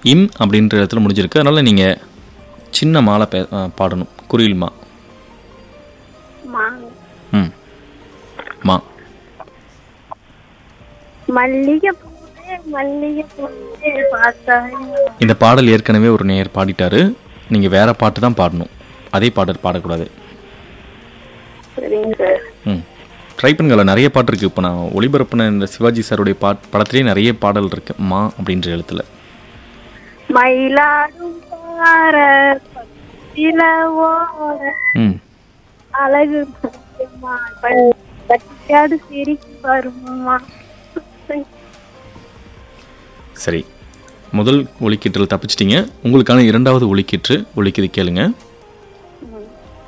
இம் அப்படின்ற இடத்துல முடிஞ்சிருக்கு அதனால் நீங்கள் சின்ன மாலை பே ஆ, பாடணும் குரில் மா மாங்க ம் மா மல்லிகை பூவே மல்லிகை பூவே பார்த்தாய் இந்த பாடல் ஏற்கனவே ஒரு நேயர் பாடிட்டாரு நீங்கள் வேற பாட்டு தான் பாடணும் அதே பாடல் பாடக்கூடாது சரிங்க சார் ம் ட்ரை பண்ணுங்கள நிறைய பாட்டு இருக்குது இப்போ நான் ஒளிபரப்புன இந்த சிவாஜி சாருடைய பாட் படத்துலேயே நிறைய பாடல் இருக்கு மா அப்படின்ற எழுத்துல மயிலாடும் பார பத்தில ஓர ம் அழகு முக்கியமா பட்டியாடு சிரிக்கு வருமா சரி முதல் ஒலிக்கீற்றில் தப்பிச்சிட்டிங்க உங்களுக்கான இரண்டாவது ஒலிக்கீற்று ஒலிக்குது கேளுங்க